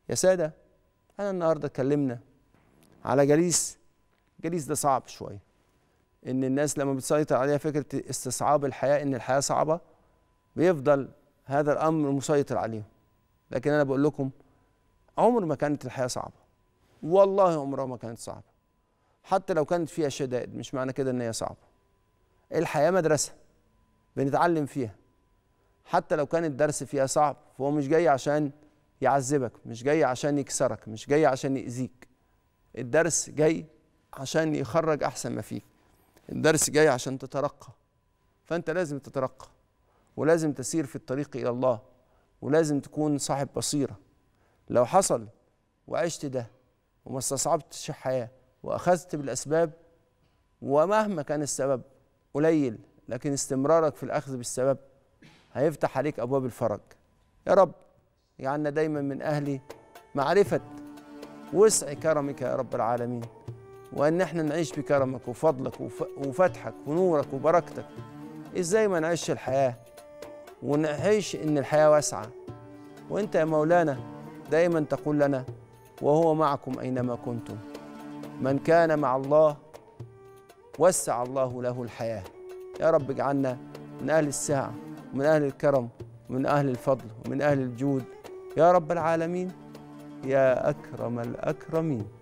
يا سادة أنا النهاردة اتكلمنا على جليس جليس ده صعب شوية إن الناس لما بتسيطر عليها فكرة استصعاب الحياة إن الحياة صعبة بيفضل هذا الأمر مسيطر عليهم لكن أنا بقول لكم عمر ما كانت الحياة صعبة والله عمرها ما كانت صعبة حتى لو كانت فيها شدائد مش معنى كده إن هي صعبة الحياة مدرسة بنتعلم فيها حتى لو كان الدرس فيها صعب فهو مش جاي عشان يعذبك مش جاي عشان يكسرك مش جاي عشان يأذيك الدرس جاي عشان يخرج أحسن ما فيك الدرس جاي عشان تترقى فأنت لازم تترقى ولازم تسير في الطريق إلى الله ولازم تكون صاحب بصيرة لو حصل وعشت ده وما استصعبتش الحياة وأخذت بالأسباب ومهما كان السبب قليل لكن استمرارك في الأخذ بالسبب هيفتح عليك أبواب الفرج يا رب اجعلنا دايما من أهل معرفة وسع كرمك يا رب العالمين وأن احنا نعيش بكرمك وفضلك وف- وفتحك ونورك وبركتك ازاي ما نعيش الحياة ونعيش ان الحياة واسعة وانت يا مولانا دائما تقول لنا وهو معكم أينما كنتم من كان مع الله وسع الله له الحياة يا رب اجعلنا من أهل السعة ومن أهل الكرم ومن أهل الفضل ومن أهل الجود يا رب العالمين يا أكرم الأكرمين